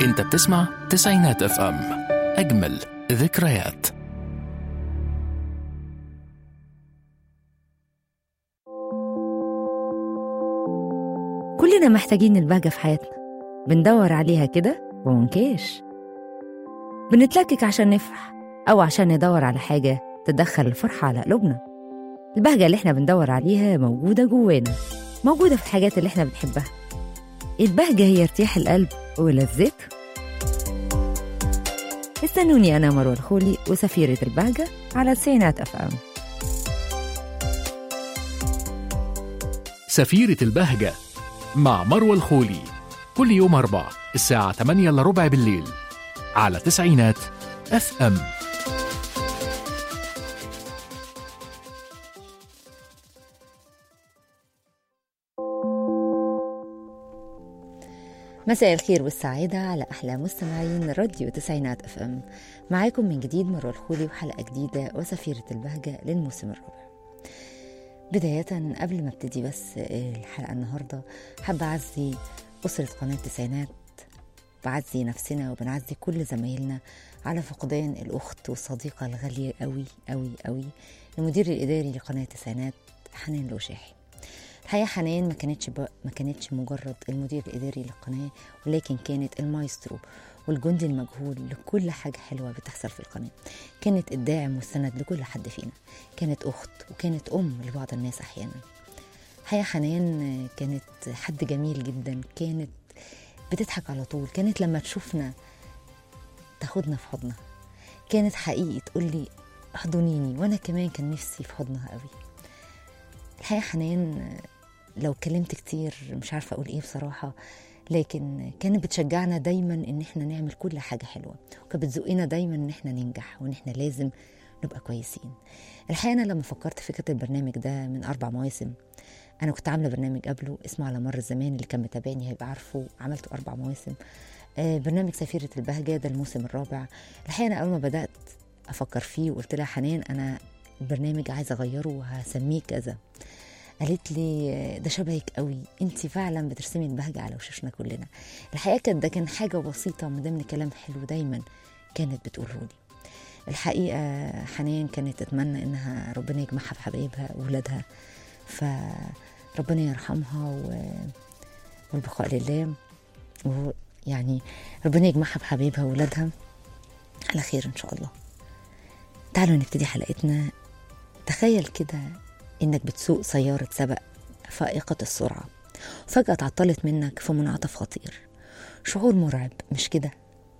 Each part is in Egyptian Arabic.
انت بتسمع تسعينات اف ام اجمل ذكريات كلنا محتاجين البهجة في حياتنا بندور عليها كده ومنكاش بنتلكك عشان نفرح أو عشان ندور على حاجة تدخل الفرحة على قلوبنا البهجة اللي احنا بندور عليها موجودة جوانا موجودة في الحاجات اللي احنا بنحبها البهجة هي ارتياح القلب ولذته استنوني أنا مروة الخولي وسفيرة البهجة على تسعينات أف أم سفيرة البهجة مع مروة الخولي كل يوم أربع الساعة 8 إلا ربع بالليل على تسعينات اف ام مساء الخير والسعادة على أحلى مستمعين راديو تسعينات اف ام معاكم من جديد مروة الخولي وحلقة جديدة وسفيرة البهجة للموسم الرابع بداية قبل ما ابتدي بس الحلقة النهاردة حابة أعزي أسرة قناة تسعينات بعزي نفسنا وبنعزي كل زمايلنا على فقدان الأخت والصديقة الغالية قوي قوي قوي المدير الإداري لقناة تسعينات حنان الوشاحي الحقيقة حنان ما كانتش ب... ما كانتش مجرد المدير الإداري للقناة ولكن كانت المايسترو والجندي المجهول لكل حاجة حلوة بتحصل في القناة كانت الداعم والسند لكل حد فينا كانت أخت وكانت أم لبعض الناس أحيانا الحقيقة حنان كانت حد جميل جدا كانت بتضحك على طول كانت لما تشوفنا تاخدنا في حضنها كانت حقيقي تقول لي احضنيني وانا كمان كان نفسي في حضنها قوي الحقيقه حنان لو اتكلمت كتير مش عارفه اقول ايه بصراحه لكن كانت بتشجعنا دايما ان احنا نعمل كل حاجه حلوه وكانت بتزقنا دايما ان احنا ننجح وان احنا لازم نبقى كويسين الحقيقه انا لما فكرت في فكره البرنامج ده من اربع مواسم انا كنت عامله برنامج قبله اسمه على مر الزمان اللي كان متابعني هيبقى عارفه عملته اربع مواسم آه برنامج سفيره البهجه ده الموسم الرابع الحقيقه انا اول ما بدات افكر فيه وقلت لها حنان انا البرنامج عايزه اغيره وهسميه كذا قالت لي ده شبهك قوي انت فعلا بترسمي البهجه على وشوشنا كلنا الحقيقه كانت ده كان حاجه بسيطه من ضمن كلام حلو دايما كانت بتقوله لي الحقيقه حنان كانت تتمنى انها ربنا يجمعها بحبايبها واولادها فربنا يرحمها و... والبقاء لله ويعني ربنا يجمعها بحبايبها واولادها على خير ان شاء الله تعالوا نبتدي حلقتنا تخيل كده انك بتسوق سيارة سبق فائقة السرعة فجأة تعطلت منك في منعطف خطير شعور مرعب مش كده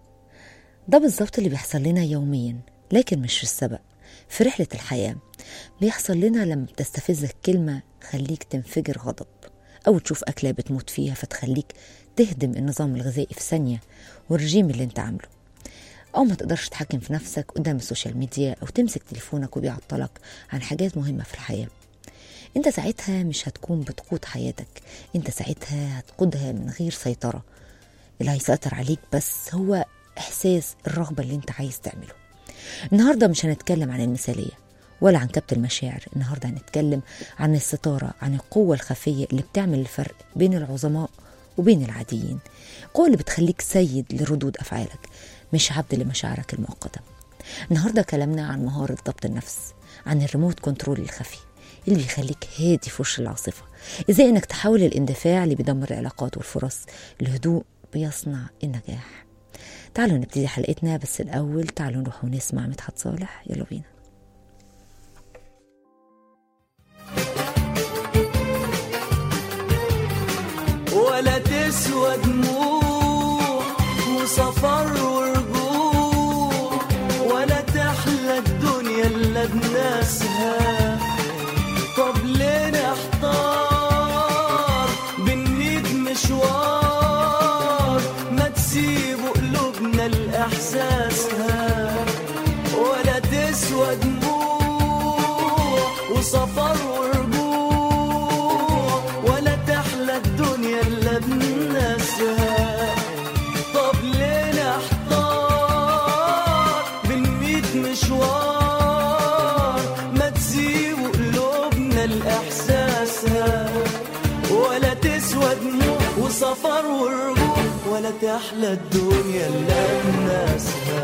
ده بالظبط اللي بيحصل لنا يوميا لكن مش في السبق في رحلة الحياة بيحصل لنا لما بتستفزك كلمة خليك تنفجر غضب أو تشوف أكلة بتموت فيها فتخليك تهدم النظام الغذائي في ثانية والرجيم اللي انت عامله أو ما تقدرش تتحكم في نفسك قدام السوشيال ميديا أو تمسك تليفونك وبيعطلك عن حاجات مهمة في الحياة انت ساعتها مش هتكون بتقود حياتك انت ساعتها هتقودها من غير سيطرة اللي هيسيطر عليك بس هو إحساس الرغبة اللي انت عايز تعمله النهاردة مش هنتكلم عن المثالية ولا عن كبت المشاعر النهاردة هنتكلم عن الستارة عن القوة الخفية اللي بتعمل الفرق بين العظماء وبين العاديين القوة اللي بتخليك سيد لردود أفعالك مش عبد لمشاعرك المؤقتة النهاردة كلامنا عن مهارة ضبط النفس عن الريموت كنترول الخفي اللي بيخليك هادي في وش العاصفة ازاي انك تحول الاندفاع اللي بيدمر العلاقات والفرص الهدوء بيصنع النجاح تعالوا نبتدي حلقتنا بس الأول تعالوا نروح ونسمع مدحت صالح يلا بينا ولا تسوى دموع وسفر ورجوع ولا تحلى الدنيا الا بناسها طب ليه نحتار بنيت مشوار ما تسيبوا قلوبنا لاحساسها ولا تسوى دموع وسفر ورجوع ولا تحلى الدنيا الا بناسها طب ليه نحتار بنميت مشوار ما تسيبوا قلوبنا لاحساسها ولا تسوى دموع وسفر ورجوع ولا تحلى الدنيا الا بناسها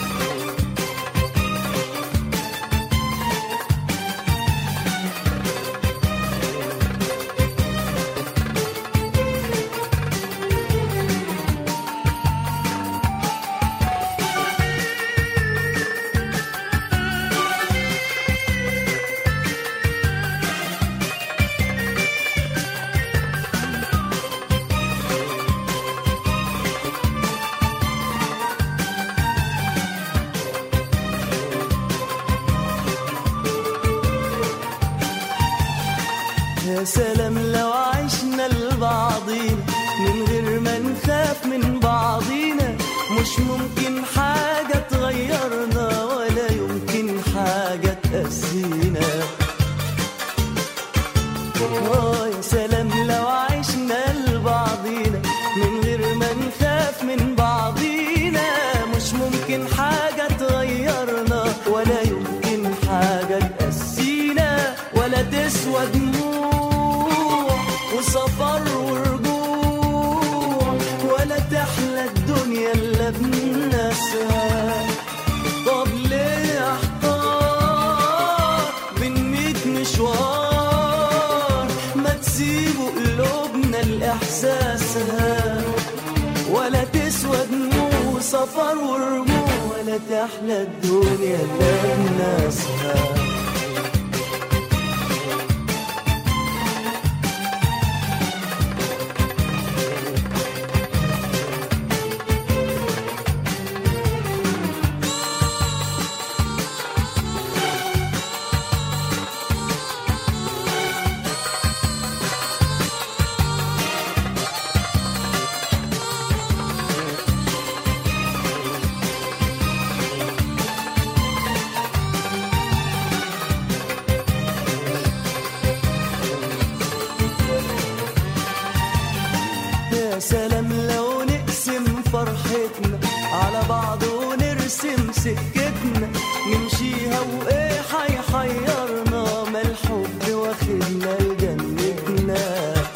يا سلام لو عشنا لبعضينا من غير ما نخاف من بعضينا مش ممكن حاجة تغيرنا ولا يمكن حاجة تأذينا آه يا سلام لو عشنا لبعضينا من غير ما نخاف من بعضينا مش ممكن حاجة تغيرنا ولا يمكن حاجة تأسينا ولا تسوى دموع وسفر ورجوع ولا تحلى الدنيا إلا بناسها طب ليه احتار بين ميت مشوار ما تسيبوا قلوبنا لإحساسها ولا تسوى دموع سفر ورجوع ولا تحلى الدنيا إلا بناسها يا سلام لو نقسم فرحتنا على بعض ونرسم سكتنا نمشيها وايه حيحيرنا ما الحب واخدنا لجنتنا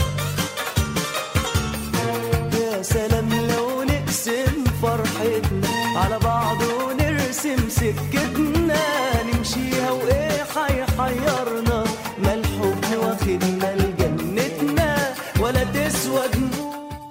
يا سلام لو نقسم فرحتنا على بعض ونرسم سكتنا نمشيها وايه حيحيرنا ما الحب واخدنا لجنتنا ولا تسوى دموع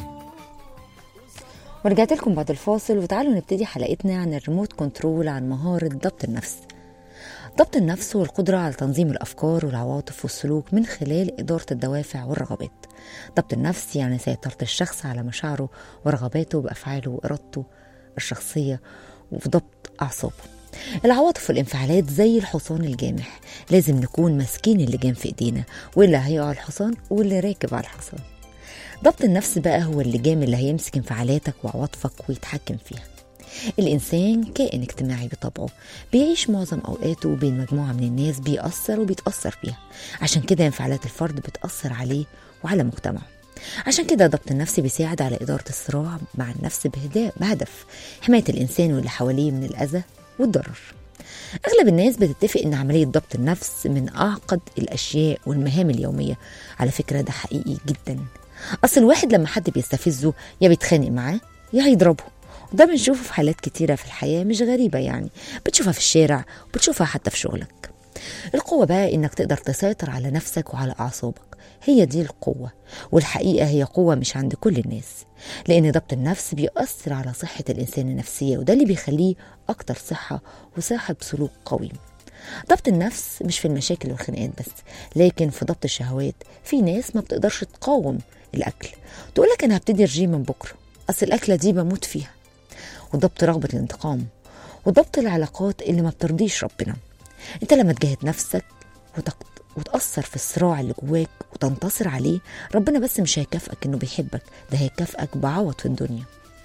ورجعت لكم بعد الفاصل وتعالوا نبتدي حلقتنا عن الريموت كنترول عن مهارة ضبط النفس ضبط النفس هو القدرة على تنظيم الأفكار والعواطف والسلوك من خلال إدارة الدوافع والرغبات ضبط النفس يعني سيطرة الشخص على مشاعره ورغباته بأفعاله وإرادته الشخصية وفي ضبط أعصابه العواطف والانفعالات زي الحصان الجامح لازم نكون ماسكين اللجام في ايدينا وإلا هيقع الحصان واللي راكب على الحصان ضبط النفس بقى هو اللجام اللي هيمسك انفعالاتك وعواطفك ويتحكم فيها الإنسان كائن اجتماعي بطبعه بيعيش معظم أوقاته بين مجموعة من الناس بيأثر وبيتأثر فيها عشان كده انفعالات الفرد بتأثر عليه وعلى مجتمعه عشان كده ضبط النفس بيساعد على إدارة الصراع مع النفس بهداء بهدف حماية الإنسان واللي حواليه من الأذى والضرر أغلب الناس بتتفق إن عملية ضبط النفس من أعقد الأشياء والمهام اليومية على فكرة ده حقيقي جدا أصل الواحد لما حد بيستفزه يا بيتخانق معاه يا هيضربه وده بنشوفه في حالات كتيرة في الحياة مش غريبة يعني بتشوفها في الشارع وبتشوفها حتى في شغلك القوة بقى إنك تقدر تسيطر على نفسك وعلى أعصابك هي دي القوة والحقيقة هي قوة مش عند كل الناس لأن ضبط النفس بيأثر على صحة الإنسان النفسية وده اللي بيخليه أكتر صحة وصاحب سلوك قوي ضبط النفس مش في المشاكل والخناقات بس لكن في ضبط الشهوات في ناس ما بتقدرش تقاوم الأكل تقول لك أنا هبتدي رجيم من بكرة أصل الأكلة دي بموت فيها وضبط رغبة الانتقام وضبط العلاقات اللي ما بترضيش ربنا انت لما تجاهد نفسك وتق... وتأثر في الصراع اللي جواك وتنتصر عليه ربنا بس مش هيكافئك انه بيحبك ده هيكافئك بعوض في الدنيا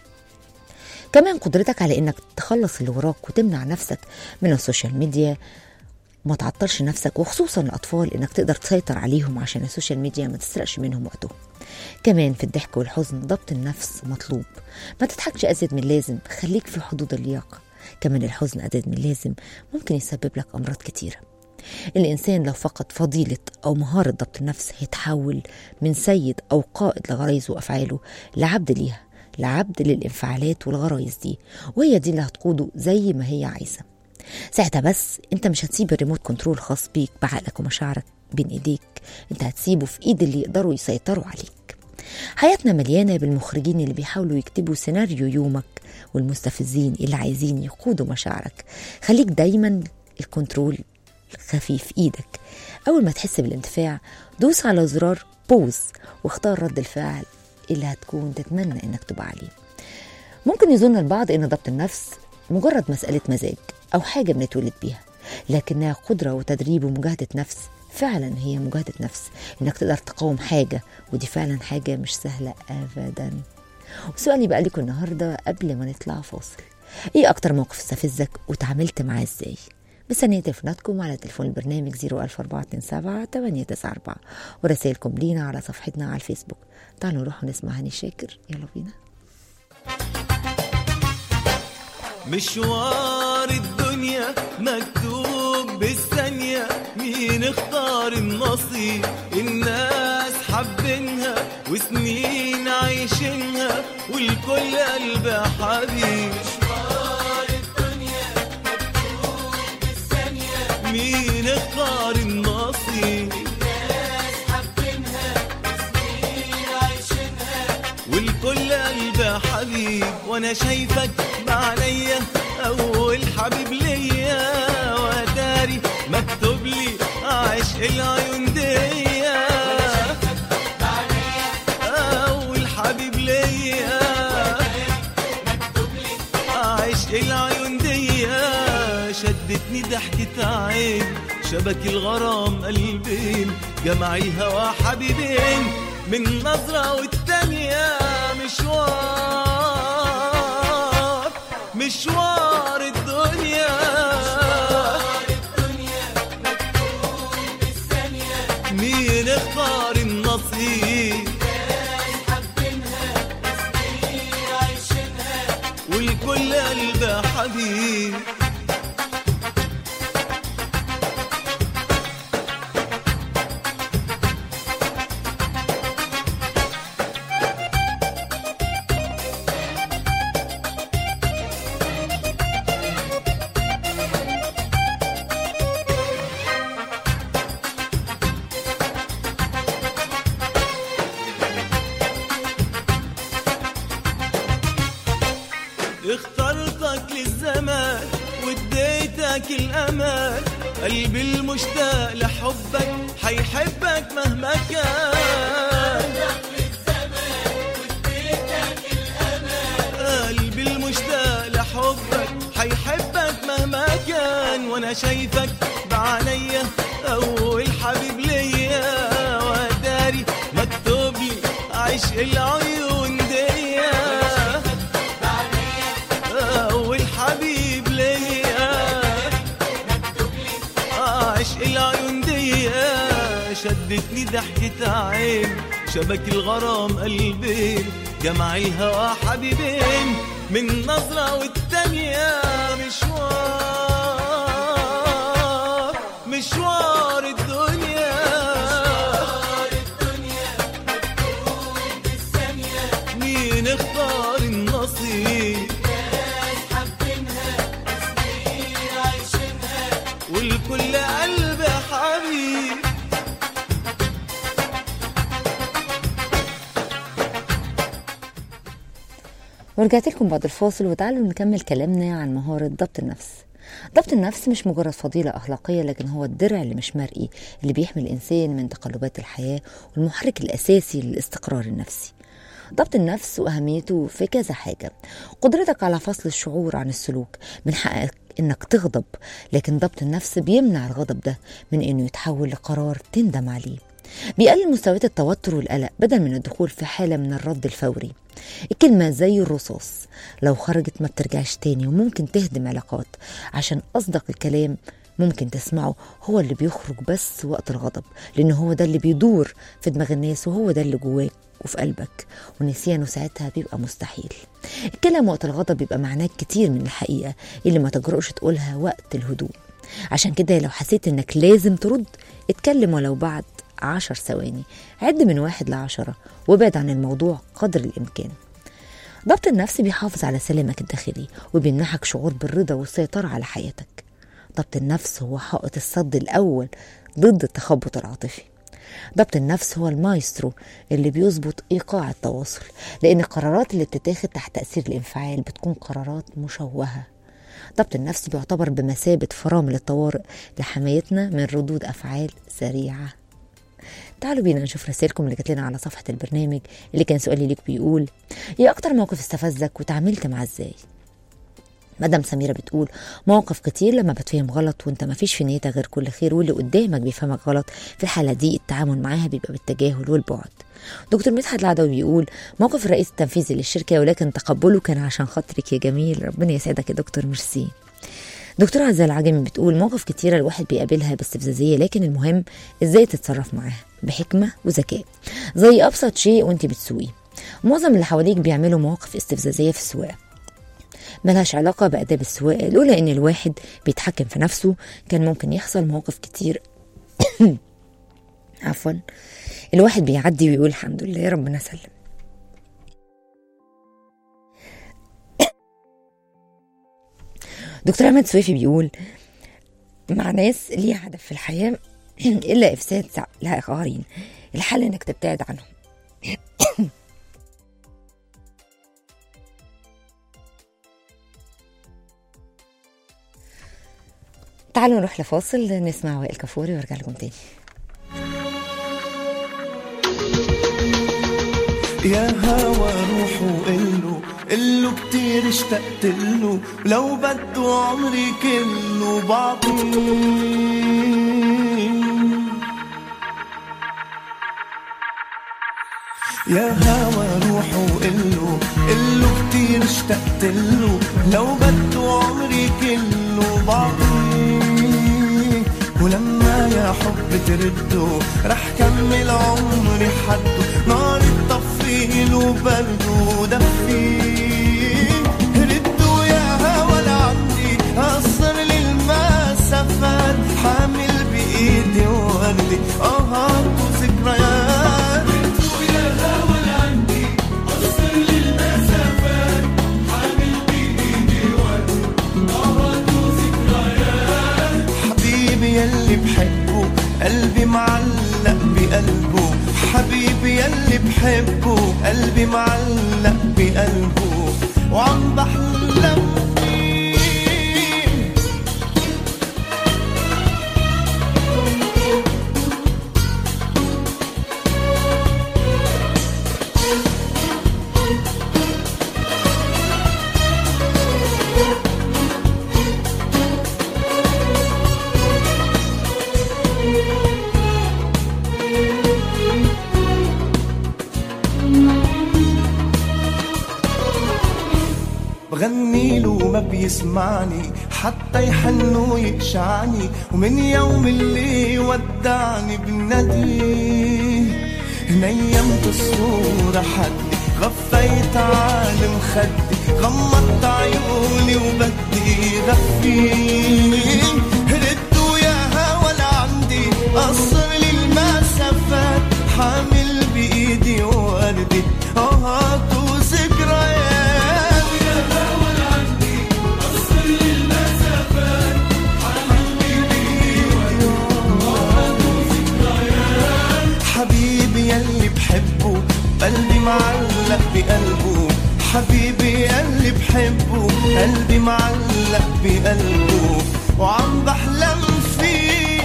كمان قدرتك على انك تخلص اللي وراك وتمنع نفسك من السوشيال ميديا ما تعطلش نفسك وخصوصا الاطفال انك تقدر تسيطر عليهم عشان السوشيال ميديا ما تسرقش منهم وقتهم كمان في الضحك والحزن ضبط النفس مطلوب ما تضحكش ازيد من اللازم خليك في حدود اللياقه كمان الحزن ازيد من اللازم ممكن يسبب لك امراض كتيره الإنسان لو فقد فضيلة أو مهارة ضبط النفس هيتحول من سيد أو قائد لغرايزه وأفعاله لعبد ليها لعبد للانفعالات والغرايز دي وهي دي اللي هتقوده زي ما هي عايزة ساعتها بس انت مش هتسيب الريموت كنترول خاص بيك بعقلك ومشاعرك بين ايديك انت هتسيبه في ايد اللي يقدروا يسيطروا عليك حياتنا مليانة بالمخرجين اللي بيحاولوا يكتبوا سيناريو يومك والمستفزين اللي عايزين يقودوا مشاعرك خليك دايما الكنترول خفيف في ايدك اول ما تحس بالاندفاع دوس على زرار بوز واختار رد الفعل اللي هتكون تتمنى انك تبقى عليه ممكن يظن البعض ان ضبط النفس مجرد مسألة مزاج أو حاجة بنتولد بيها لكنها قدرة وتدريب ومجاهدة نفس فعلا هي مجاهدة نفس إنك تقدر تقاوم حاجة ودي فعلا حاجة مش سهلة أبدا وسؤالي بقى لكم النهاردة قبل ما نطلع فاصل إيه أكتر موقف استفزك وتعاملت معاه إزاي؟ مستنية تليفوناتكم على تليفون البرنامج 01427 894 ورسائلكم لينا على صفحتنا على الفيسبوك تعالوا نروح ونسمع هاني شاكر يلا بينا مشوار الدنيا مكتوب بالثانية مين اختار النصيب الناس حابينها وسنين عايشينها والكل قلب حبيب مشوار الدنيا مكتوب بالثانية مين اختار النصيب الناس حابينها وسنين عايشينها والكل قلب حبيب وانا شايفك بعليا اول حبيب ليا واتاري مكتوب لي عشق العيون ديا اول حبيب ليا عشق العيون ديا شدتني ضحكة عين شبك الغرام قلبين جمع الهوى حبيبين من نظرة والتانية مشوار مشوار الدنيا مين اختار النصيب والكل قلب حبيب اخترتك للزمان واديتك الامان قلبي المشتاق لحبك حيحبك مهما كان قلبي المشتاق لحبك حيحبك مهما كان وانا شايفك بعينيا اول حبيب ليا وداري مكتوب لي عشق العيون ديا أول حبيب ليا عشق العيون ديا شدتني ضحكة عين شبك الغرام قلبين جمع الهوى حبيبين من نظرة والتانية مشوار مشوار الدنيا مين اختار النصيب والكل قلب حبيب ورجعت لكم بعد الفاصل وتعالوا نكمل كلامنا عن مهارة ضبط النفس ضبط النفس مش مجرد فضيلة أخلاقية لكن هو الدرع اللي مش مرئي اللي بيحمي الإنسان من تقلبات الحياة والمحرك الأساسي للاستقرار النفسي ضبط النفس وأهميته في كذا حاجة قدرتك على فصل الشعور عن السلوك من حقك إنك تغضب لكن ضبط النفس بيمنع الغضب ده من إنه يتحول لقرار تندم عليه بيقلل مستويات التوتر والقلق بدل من الدخول في حالة من الرد الفوري الكلمة زي الرصاص لو خرجت ما بترجعش تاني وممكن تهدم علاقات عشان أصدق الكلام ممكن تسمعه هو اللي بيخرج بس وقت الغضب لأن هو ده اللي بيدور في دماغ الناس وهو ده اللي جواك وفي قلبك ونسيانه ساعتها بيبقى مستحيل الكلام وقت الغضب بيبقى معناه كتير من الحقيقة اللي ما تجرؤش تقولها وقت الهدوء عشان كده لو حسيت انك لازم ترد اتكلم ولو بعد عشر ثواني عد من واحد لعشرة وابعد عن الموضوع قدر الإمكان ضبط النفس بيحافظ على سلامك الداخلي وبيمنحك شعور بالرضا والسيطرة على حياتك ضبط النفس هو حائط الصد الأول ضد التخبط العاطفي ضبط النفس هو المايسترو اللي بيظبط ايقاع التواصل لان القرارات اللي بتتاخد تحت تاثير الانفعال بتكون قرارات مشوهه ضبط النفس بيعتبر بمثابه فرامل الطوارئ لحمايتنا من ردود افعال سريعه تعالوا بينا نشوف رسائلكم اللي جات لنا على صفحه البرنامج اللي كان سؤالي ليك بيقول ايه اكتر موقف استفزك وتعاملت معاه ازاي مدام سميرة بتقول مواقف كتير لما بتفهم غلط وانت ما فيش في نيتك غير كل خير واللي قدامك بيفهمك غلط في الحالة دي التعامل معاها بيبقى بالتجاهل والبعد دكتور مدحت العدوي بيقول موقف الرئيس التنفيذي للشركة ولكن تقبله كان عشان خاطرك يا جميل ربنا يسعدك يا دكتور ميرسي دكتورة عزة العجمي بتقول مواقف كتيرة الواحد بيقابلها باستفزازية لكن المهم ازاي تتصرف معاها بحكمة وذكاء زي أبسط شيء وانت بتسوقي معظم اللي حواليك بيعملوا مواقف استفزازية في السواقة ملهاش علاقة بآداب السواقة لولا إن الواحد بيتحكم في نفسه كان ممكن يحصل مواقف كتير عفوا الواحد بيعدي ويقول الحمد لله ربنا سلم دكتور أحمد سويفي بيقول مع ناس ليها هدف في الحياة إلا إفساد لآخرين الحل إنك تبتعد عنهم تعالوا نروح لفاصل نسمع وائل كفوري وارجع لكم تاني يا هوا روح وقله قله كتير اشتقت له لو بده عمري كله بعطيه يا هوا روح وقله قله كتير اشتقت له لو بده عمري كله بعطيه ولما يا حب ترده رح كمل عمري حده نار تطفيل وبرده ودفيه ردوا يا هوا لعندي قصر لي المسافات حامل بايدي وردي اهات وذكريات حبيبي يلي بحبه قلبي معلق بقلبه حبيبي يلي بحبه قلبي معلق بقلبه وعم بحلم فيه بغني له ما بيسمعني حتى يحن ويقشعني ومن يوم اللي ودعني بناديه نيمت الصورة حدي غفيت عالم خدي غمضت عيوني وبدي غفيه ردوا يا هوا لعندي قصر لي المسافات حامل بايدي وردي اهات وذكريات حبيبي يلي بحبه قلبي معلق بقلبه حبيبي يلي بحبه قلبي معلق بقلبه وعم بحلم فيه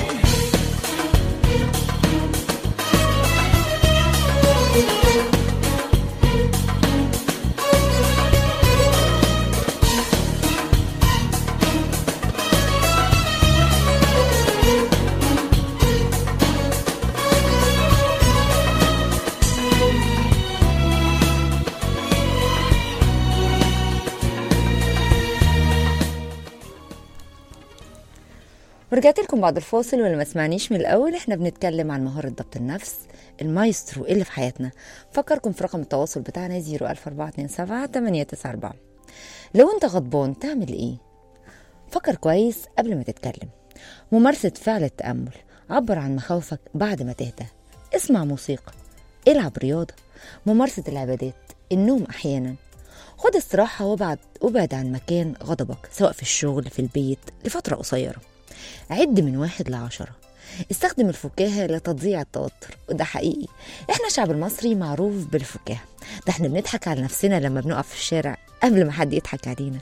ورجعت لكم بعد الفاصل واللي ما سمعنيش من الاول احنا بنتكلم عن مهاره ضبط النفس المايسترو اللي في حياتنا فكركم في رقم التواصل بتاعنا 01427 894 لو انت غضبان تعمل ايه فكر كويس قبل ما تتكلم ممارسة فعل التأمل عبر عن مخاوفك بعد ما تهدى اسمع موسيقى العب رياضة ممارسة العبادات النوم أحيانا خد استراحة وابعد وابعد عن مكان غضبك سواء في الشغل في البيت لفترة قصيرة عد من واحد لعشرة استخدم الفكاهة لتضييع التوتر وده حقيقي احنا الشعب المصري معروف بالفكاهة ده احنا بنضحك على نفسنا لما بنقف في الشارع قبل ما حد يضحك علينا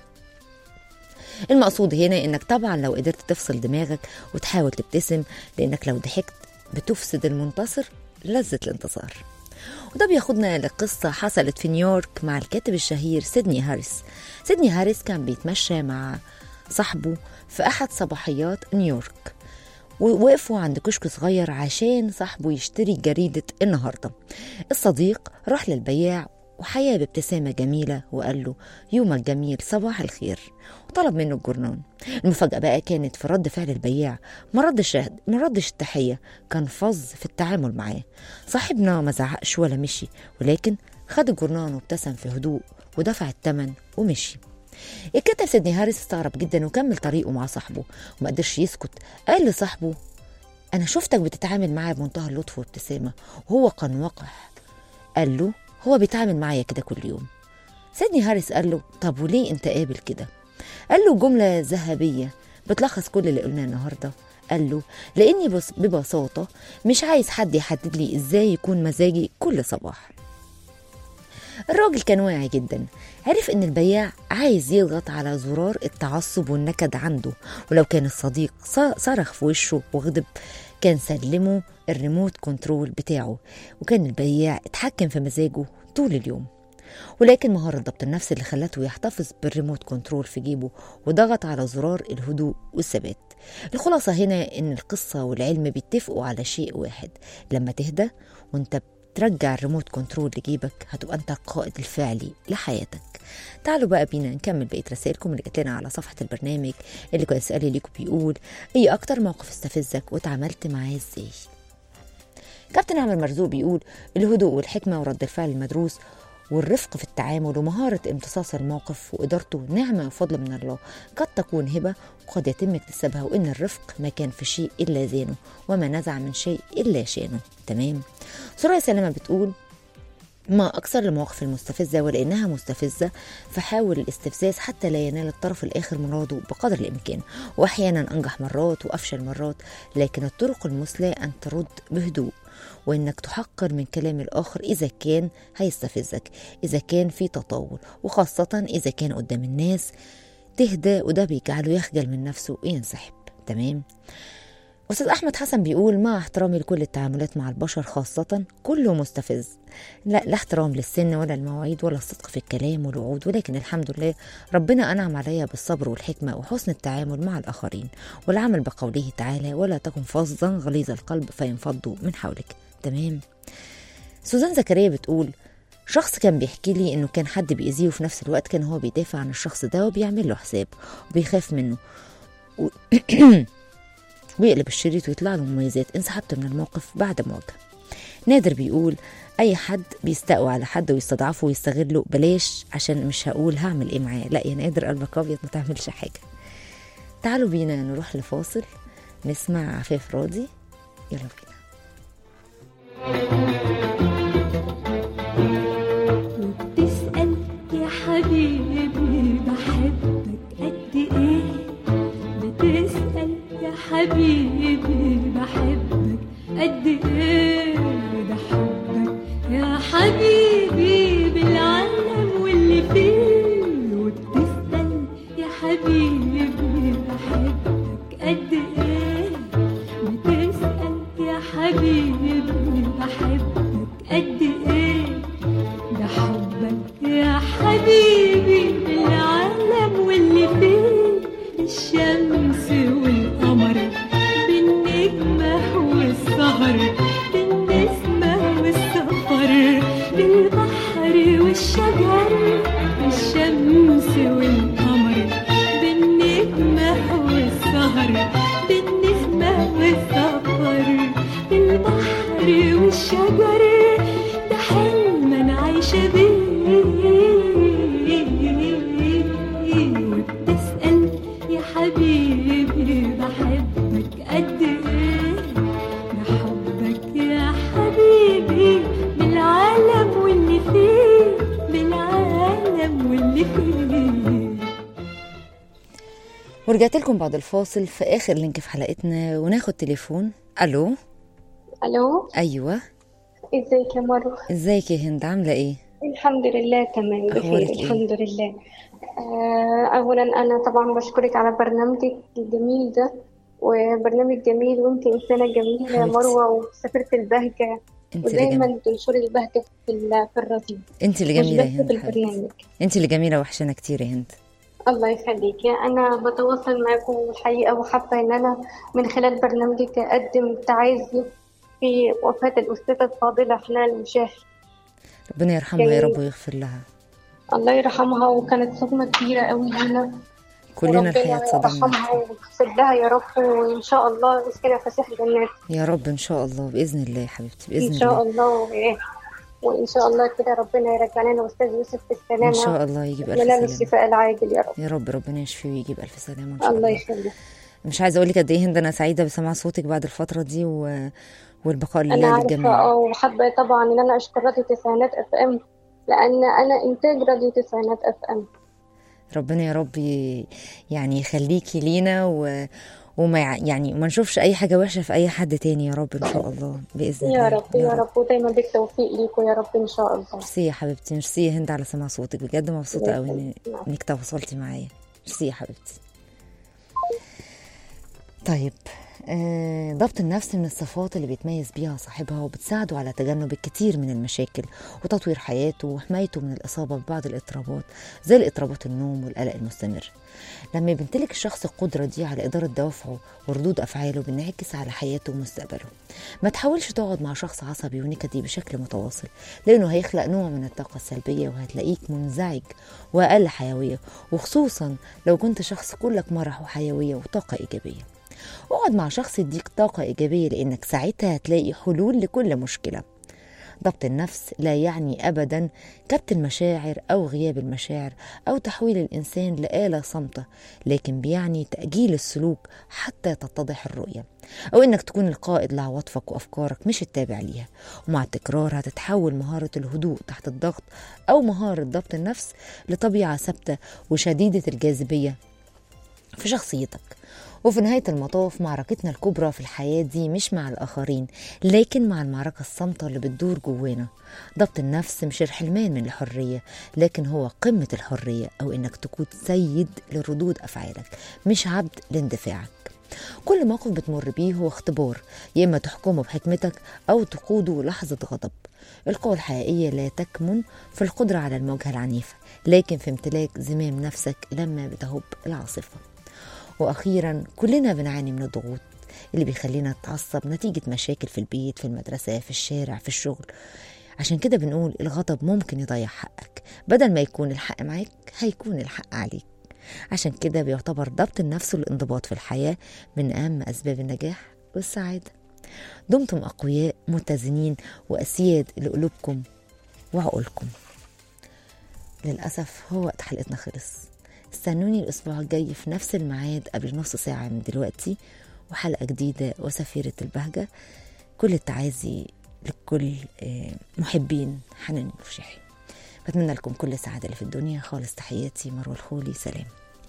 المقصود هنا انك طبعا لو قدرت تفصل دماغك وتحاول تبتسم لانك لو ضحكت بتفسد المنتصر لذة الانتصار وده بياخدنا لقصة حصلت في نيويورك مع الكاتب الشهير سيدني هاريس سيدني هاريس كان بيتمشى مع صاحبه في أحد صباحيات نيويورك ووقفوا عند كشك صغير عشان صاحبه يشتري جريدة النهاردة الصديق راح للبياع وحياه بابتسامة جميلة وقال له يومك جميل صباح الخير وطلب منه الجرنان المفاجأة بقى كانت في رد فعل البياع ما ردش ما ردش التحية كان فظ في التعامل معاه صاحبنا ما زعقش ولا مشي ولكن خد الجرنان وابتسم في هدوء ودفع الثمن ومشي الكاتب سيدني هاريس استغرب جدا وكمل طريقه مع صاحبه وما قدرش يسكت قال لصاحبه أنا شفتك بتتعامل معاه بمنتهى اللطف وابتسامة وهو كان وقح قال له هو بيتعامل معايا كده كل يوم سيدني هاريس قال له طب وليه انت قابل كده قال له جملة ذهبية بتلخص كل اللي قلناه النهارده قال له لاني بس ببساطه مش عايز حد يحدد لي ازاي يكون مزاجي كل صباح الراجل كان واعي جدا عرف ان البياع عايز يضغط على زرار التعصب والنكد عنده ولو كان الصديق صرخ في وشه وغضب كان سلمه الريموت كنترول بتاعه وكان البياع اتحكم في مزاجه طول اليوم ولكن مهارة ضبط النفس اللي خلته يحتفظ بالريموت كنترول في جيبه وضغط على زرار الهدوء والثبات الخلاصة هنا ان القصة والعلم بيتفقوا على شيء واحد لما تهدى وانت ترجع الريموت كنترول لجيبك هتبقى انت القائد الفعلي لحياتك تعالوا بقى بينا نكمل بقيه رسائلكم اللي جات لنا على صفحه البرنامج اللي كان سؤالي ليكم بيقول ايه اكتر موقف استفزك واتعاملت معاه ازاي كابتن عمر مرزوق بيقول الهدوء والحكمه ورد الفعل المدروس والرفق في التعامل ومهارة امتصاص الموقف وإدارته نعمة وفضل من الله قد تكون هبة وقد يتم اكتسابها وإن الرفق ما كان في شيء إلا زانه وما نزع من شيء إلا شانه تمام سوريا سلامة بتقول ما أكثر المواقف المستفزة ولأنها مستفزة فحاول الاستفزاز حتى لا ينال الطرف الآخر مراده بقدر الإمكان وأحيانا أنجح مرات وأفشل مرات لكن الطرق المثلى أن ترد بهدوء وإنك تحقر من كلام الآخر إذا كان هيستفزك إذا كان في تطاول وخاصة إذا كان قدام الناس تهدى وده بيجعله يخجل من نفسه وينسحب تمام أستاذ أحمد حسن بيقول مع احترامي لكل التعاملات مع البشر خاصة كله مستفز لا لا احترام للسن ولا المواعيد ولا الصدق في الكلام والوعود ولكن الحمد لله ربنا أنعم عليا بالصبر والحكمة وحسن التعامل مع الآخرين والعمل بقوله تعالى ولا تكن فظا غليظ القلب فينفضوا من حولك تمام سوزان زكريا بتقول شخص كان بيحكي لي انه كان حد بيأذيه وفي نفس الوقت كان هو بيدافع عن الشخص ده وبيعمل له حساب وبيخاف منه و... ويقلب الشريط ويطلع له مميزات انسحبت من الموقف بعد مواجهة نادر بيقول اي حد بيستقوى على حد ويستضعفه ويستغله بلاش عشان مش هقول هعمل ايه معاه لا يا نادر قلبك ابيض ما تعملش حاجه تعالوا بينا نروح لفاصل نسمع عفاف راضي يلا بينا وبتسأل يا حبيبي بحبك قد ايه بتسأل يا حبيبي بحبك قد ايه ده حبك يا حبيبي بالعالم واللي فيه وبتسأل يا حبيبي بحبك قد ايه بتسأل يا حبيبي بحبك قد ايه ده حبك يا حبيبي العالم واللي فيه الشمس والقمر بالنجمة والسهر بالنسمة والسفر بالبحر والشجر الشمس والقمر بالنجمة والسهر بالنسمة والسفر بالبحر والشجر ده حلم انا عايشة بيه وبتسأل يا حبيبي بحبك ورجعت لكم بعد الفاصل في اخر لينك في حلقتنا وناخد تليفون الو الو ايوه ازيك يا مروه ازيك يا هند عامله ايه الحمد لله تمام أخبارك بخير إيه؟ الحمد لله آه، اولا انا طبعا بشكرك على برنامجك الجميل ده وبرنامج جميل وانت انسانه جميله يا حبيبتي. مروه وسفيره البهجه انت اللي ودايما جميله بتنشري البهجه في ال- في الراديو انت اللي مش جميله يا بس هند في حبيبتي البرنامج انت اللي جميله وحشانه كتير يا هند الله يخليك انا بتواصل معكم الحقيقه وحابه ان انا من خلال برنامجك اقدم تعازي في وفاه الاستاذه الفاضله حنان المشاهي ربنا يرحمها يا جميل. رب ويغفر لها الله يرحمها وكانت صدمة كبيرة قوي لينا كلنا وربنا الحياه اتصدمنا يرحمها ويغفر لها يا رب وإن شاء الله يسكنها فسيح الجنات يا رب ان شاء الله باذن الله يا حبيبتي باذن إن شاء الله الله و- وإن شاء الله كده ربنا يرجع لنا الأستاذ يوسف بالسلامة ان شاء الله يجيب الف ونال سلامه الشفاء العاجل يا رب يا رب ربنا يشفيه ويجيب الف سلامه ان شاء الله الله يخليك مش عايزه اقول لك قد ايه هند انا سعيده بسماع صوتك بعد الفتره دي و... والبقاء أنا لله عارفة للجميع اه وحابة طبعا إن أنا أشكر راديو تسعينات أف أم لأن أنا إنتاج راديو تسعينات أف أم ربنا يا رب ي- يعني يخليكي لينا و... وما يع- يعني وما نشوفش اي حاجه وحشه في اي حد تاني يا رب ان شاء الله باذن الله يا رب يا رب ودايما بالتوفيق ليكم يا رب إن شاء الله ميرسي يا حبيبتي ميرسي يا هند على سماع صوتك بجد مبسوطه قوي إن- نعم. انك تواصلتي معايا ميرسي يا حبيبتي طيب آه، ضبط النفس من الصفات اللي بيتميز بيها صاحبها وبتساعده على تجنب الكثير من المشاكل وتطوير حياته وحمايته من الإصابة ببعض الاضطرابات زي الاضطرابات النوم والقلق المستمر لما بيمتلك الشخص القدرة دي على إدارة دوافعه وردود أفعاله بينعكس على حياته ومستقبله ما تحاولش تقعد مع شخص عصبي ونكدي بشكل متواصل لأنه هيخلق نوع من الطاقة السلبية وهتلاقيك منزعج وأقل حيوية وخصوصا لو كنت شخص كلك مرح وحيوية وطاقة إيجابية اقعد مع شخص يديك طاقة إيجابية لأنك ساعتها هتلاقي حلول لكل مشكلة ضبط النفس لا يعني أبدا كبت المشاعر أو غياب المشاعر أو تحويل الإنسان لآلة صامتة لكن بيعني تأجيل السلوك حتى تتضح الرؤية أو إنك تكون القائد لعواطفك وأفكارك مش التابع ليها ومع التكرار هتتحول مهارة الهدوء تحت الضغط أو مهارة ضبط النفس لطبيعة ثابتة وشديدة الجاذبية في شخصيتك وفي نهاية المطاف معركتنا الكبرى في الحياة دي مش مع الآخرين لكن مع المعركة الصامتة اللي بتدور جوانا ضبط النفس مش الحرمان من الحرية لكن هو قمة الحرية أو إنك تكون سيد لردود أفعالك مش عبد لاندفاعك كل موقف بتمر بيه هو اختبار يا إما تحكمه بحكمتك أو تقوده لحظة غضب القوة الحقيقية لا تكمن في القدرة على المواجهة العنيفة لكن في امتلاك زمام نفسك لما بتهب العاصفة واخيرا كلنا بنعاني من الضغوط اللي بيخلينا نتعصب نتيجة مشاكل في البيت في المدرسة في الشارع في الشغل عشان كده بنقول الغضب ممكن يضيع حقك بدل ما يكون الحق معاك هيكون الحق عليك عشان كده بيعتبر ضبط النفس والانضباط في الحياة من أهم أسباب النجاح والسعادة دمتم أقوياء متزنين وأسياد لقلوبكم وعقولكم للأسف هو وقت حلقتنا خلص استنوني الأسبوع الجاي في نفس الميعاد قبل نص ساعة من دلوقتي وحلقة جديدة وسفيرة البهجة كل التعازي لكل آه، محبين حنان الفشاحي بتمنى لكم كل سعادة اللي في الدنيا خالص تحياتي مروة الخولي سلام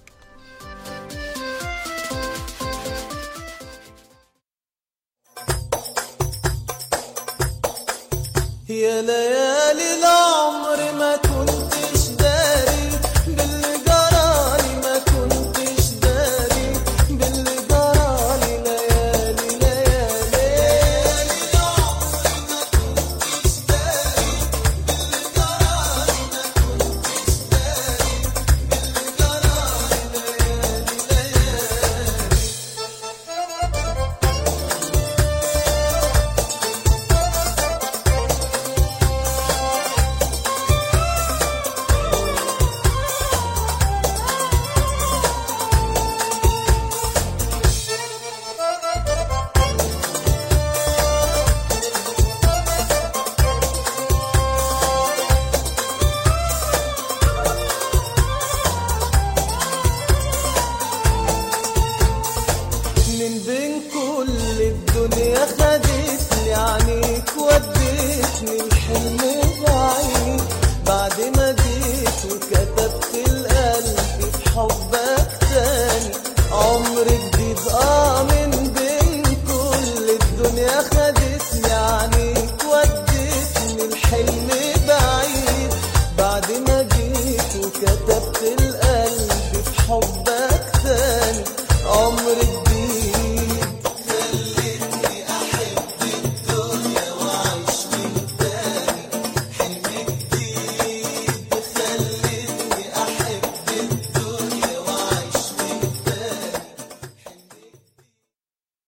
يا ليالي العمر ما كنتش داري باللي جرالي ما كنتش داري باللي جرالي ليالي ليالي العمر ما كنتش داري باللي جرالي ما كنتش داري باللي جرالي ليالي ليالي من بين كل الدنيا خدتني عنيك وديتني الحلم بعيد بعد ما